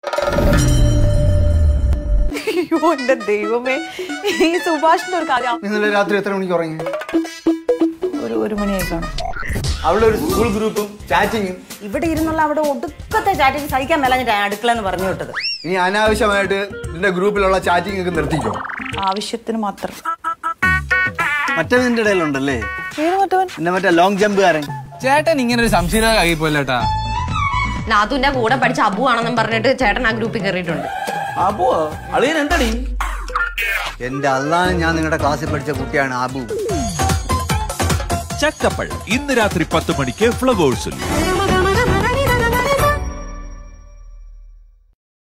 അയ്യോ എന്റെ ദൈവമേ ഈ സുഭാഷിന്റെ ഒരു കാര്യം ഇന്നലെ രാത്രി എത്ര മണിക്ക് ഉറങ്ങി ഒരു ഒരു മണിയായി കാണും അവളുടെ ഒരു സ്കൂൾ ഗ്രൂപ്പും ചാറ്റിങ്ങും ഇവിടെ ഇരുന്നുള്ള അവിടെ ഒടുക്കത്തെ ചാറ്റിങ് സഹിക്കാൻ മേലാഞ്ഞിട്ട് അടുക്കള എന്ന് പറഞ്ഞു വിട്ടത് ഇനി അനാവശ്യമായിട്ട് നിന്റെ ഗ്രൂപ്പിലുള്ള ചാറ്റിംഗ് ഒക്കെ നിർത്തിക്കോ ആവശ്യത്തിന് മാത്രം മറ്റേ നിന്റെ ഇടയിലുണ്ടല്ലേ ഏത് മറ്റവൻ പിന്നെ മറ്റേ ലോങ് ജമ്പുകാരൻ ചേട്ടൻ ഇങ്ങനെ ഒരു സംശയം ആയി പോയില്ലേട്ടാ നാത്തുന്റെ കൂടെ പഠിച്ച അബു ആണെന്നും പറഞ്ഞിട്ട് ചേട്ടൻ ആ ഗ്രൂപ്പിൽ കയറിയിട്ടുണ്ട് അപ്പോ അളിയൻ എന്താടി എന്റെ അള്ളാഹ് ഞാൻ നിങ്ങളുടെ ക്ലാസ്സിൽ പഠിച്ച കുട്ടിയാണ് ആബു ചക്കപ്പഴം ഇന്ന് രാത്രി പത്ത് മണിക്ക് ഫ്ലവേഴ്സിൽ